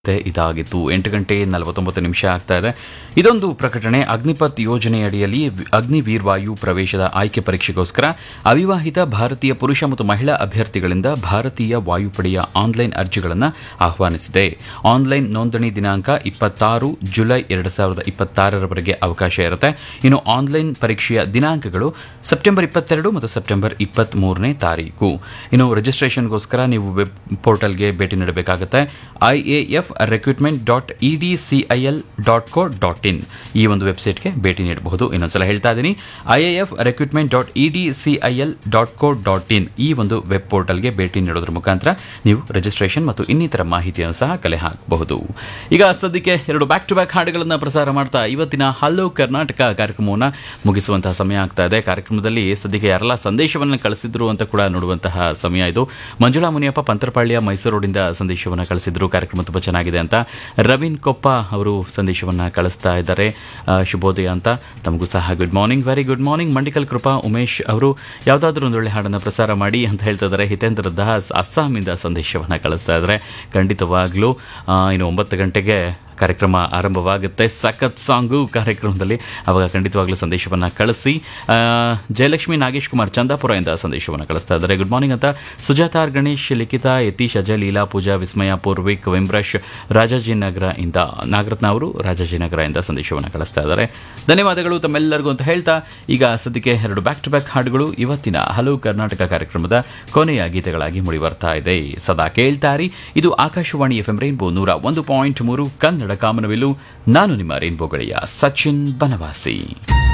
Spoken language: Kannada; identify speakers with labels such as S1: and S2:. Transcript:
S1: ಮತ್ತೆ ಇದಾಗಿತ್ತು ಎಂಟು ಗಂಟೆ ನಲವತ್ತೊಂಬತ್ತು ನಿಮಿಷ ಆಗ್ತಾ ಇದೆ ಇದೊಂದು ಪ್ರಕಟಣೆ ಅಗ್ನಿಪಥ್ ಯೋಜನೆಯಡಿಯಲ್ಲಿ ವಿ- ಅಗ್ನಿವೀರ್ವಾಯು ಪ್ರವೇಶದ ಆಯ್ಕೆ ಪರೀಕ್ಷೆಗೋಸ್ಕರ ಅವಿವಾಹಿತ ಭಾರತೀಯ ಪುರುಷ ಮತ್ತು ಮಹಿಳಾ ಅಭ್ಯರ್ಥಿಗಳಿಂದ ಭಾರತೀಯ ವಾಯುಪಡೆಯ ಆನ್ಲೈನ್ ಅರ್ಜಿಗಳನ್ನು ಆಹ್ವಾನಿಸಿದೆ ಆನ್ಲೈನ್ ನೋಂದಣಿ ದಿನಾಂಕ ಇಪ್ಪತ್ತಾರು ಜುಲೈ ಎರಡು ಸಾವಿರದ ಇಪ್ಪತ್ತಾರರವರೆಗೆ ಅವಕಾಶ ಇರುತ್ತೆ ಇನ್ನು ಆನ್ಲೈನ್ ಪರೀಕ್ಷೆಯ ದಿನಾಂಕಗಳು ಸೆಪ್ಟೆಂಬರ್ ಇಪ್ಪತ್ತೆರಡು ಮತ್ತು ಸೆಪ್ಟೆಂಬರ್ ಇಪ್ಪತ್ತ್ ಮೂರನೇ ತಾರೀಕು ಇನ್ನು ರಿಜಿಸ್ಟ್ರೇಷನ್ಗೋಸ್ಕರ ನೀವು ವೆಬ್ ಪೋರ್ಟಲ್ಗೆ ಭೇಟಿ ನೀಡಬೇಕಾಗುತ್ತೆ I A F recruitment dot E D C I L dot co dot in ಈ ಒಂದು ವೆಬ್ಸೈಟ್ಗೆ ಭೇಟಿ ನೀಡಬಹುದು ಇನ್ನೊಂದ್ಸಲ ಹೇಳ್ತಾ ಇದ್ದೀನಿ I A F recruitment dot E D C I L dot co dot in ಈ ಒಂದು ವೆಬ್ ಪೋರ್ಟಲ್ಗೆ ಭೇಟಿ ನೀಡೋದ್ರ ಮುಖಾಂತರ ನೀವು ರಿಜಿಸ್ಟ್ರೇಷನ್ ಮತ್ತು ಇನ್ನಿತರ ಮಾಹಿತಿಯನ್ನು ಸಹ ಕಲೆ ಹಾಕಬಹುದು ಈಗ ಸದ್ಯಕ್ಕೆ ಎರಡು ಬ್ಯಾಕ್ ಟು ಬ್ಯಾಕ್ ಹಾಡುಗಳನ್ನು ಪ್ರಸಾರ ಮಾಡ್ತಾ ಇವತ್ತಿನ ಹಲೋ ಕರ್ನಾಟಕ ಕಾರ್ಯಕ್ರಮವನ್ನು ಮುಗಿಸುವಂತಹ ಸಮಯ ಆಗ್ತಾ ಇದೆ ಕಾರ್ಯಕ್ರಮದಲ್ಲಿ ಸದ್ಯಕ್ಕೆ ಯಾರೆಲ್ಲ ಸಂದೇಶವನ್ನು ಕಳಿಸಿದ್ರು ಅಂತ ಕೂಡ ನೋಡುವಂತಹ ಸಮಯ ಇದು ಮಂಜುಳಾ ಮುನಿಯಪ್ಪ ಪಂತರಪಾಳ್ಯ ಮೈಸೂರು ರೋಡಿಂದ ಸಂದೇಶವನ್ನು ಕಳಿಸಿದ್ರು ಕಾರ್ಯಕ್ರಮ ತುಂಬ ಚೆನ್ನಾಗಿದೆ ಅಂತ ರವೀನ್ ಕೊಪ್ಪ ಅವರು ಸಂದೇಶವನ್ನು ಕಳಿಸ್ತಾ ಇದ್ದಾರೆ ಆ, ಶುಭೋದಯ ಅಂತ ತಮಗೂ ಸಹ good morning very good morning Mandikal Krupa Umesh ಅವರು ಯಾವುದಾದ್ರೂ ಒಂದು ಒಳ್ಳೆ ಹಾಡನ್ನು ಪ್ರಸಾರ ಮಾಡಿ ಅಂತ ಹೇಳ್ತಾ ಇದ್ದಾರೆ ಹಿತೇಂದ್ರ ದಾಸ್ ಅಸ್ಸಾಮಿಂದ ಸಂದೇಶವನ್ನು ಕಳಿಸ್ತಾ ಇದ್ದಾರೆ ಖಂಡಿತವಾಗ್ಲೂ ಆ, ಇನ್ನು ಒಂಬತ್ತು ಗಂಟೆಗೆ ಕಾರ್ಯಕ್ರಮ ಆರಂಭವಾಗುತ್ತೆ ಸಖತ್ ಸಾಂಗು ಕಾರ್ಯಕ್ರಮದಲ್ಲಿ ಅವಾಗ ಖಂಡಿತವಾಗ್ಲೂ ಸಂದೇಶವನ್ನು ಕಳಿಸಿ ಆ, ಜಯಲಕ್ಷ್ಮಿ ನಾಗೇಶ್ ಕುಮಾರ್ ಚಂದಾಪುರದಿಂದ ಸಂದೇಶವನ್ನು ಕಳಿಸ್ತಾ ಇದ್ದಾರೆ ಗುಡ್ ಮಾರ್ನಿಂಗ್ ಅಂತ ಸುಜಾತ ಆರ್ ಗಣೇಶ್ ಲಿಖಿತಾ ಯತೀಶ್ ಅಜಯ್ ಲೀಲಾ ಪೂಜಾ ವಿಸ್ಮಯ ಪೂರ್ವಿಕ್ ವಿಮ್ರಶ್ ರಾಜಾಜಿನಗರ ಇಂದ ನಾಗರತ್ನ ಅವರು ರಾಜಾಜಿನಗರ ಇಂದ ಸಂದೇಶವನ್ನು ಕಳಿಸ್ತಾ ಇದ್ದಾರೆ ಧನ್ಯವಾದಗಳು ತಮ್ಮೆಲ್ಲರಿಗೂ ಅಂತ ಹೇಳ್ತಾ ಈಗ ಸದ್ಯಕ್ಕೆ ಎರಡು ಬ್ಯಾಕ್ ಟು ಬ್ಯಾಕ್ ಹಾಡುಗಳು ಇವತ್ತಿನ ಹಲವು ಕರ್ನಾಟಕ ಕಾರ್ಯಕ್ರಮದ ಕೊನೆಯ ಗೀತೆಗಳಾಗಿ ಮೂಡಿ ಬರ್ತಾ ಇದೆ ಸದಾ ಕೇಳ್ತಾರಿ ಇದು ಆಕಾಶವಾಣಿ ಎಫ್ ಎಂ ರೈನ್ಬೋ ನೂರ ಒಂದು ಪಾಯಿಂಟ್ ಮೂರು ಕನ್ನಡ ಕಾಮನವಿಲು ನಾನು ನಿಮ್ಮ ರೈನ್ಬೋ ಗೆಳೆಯ ಸಚಿನ್ ಬನವಾಸಿ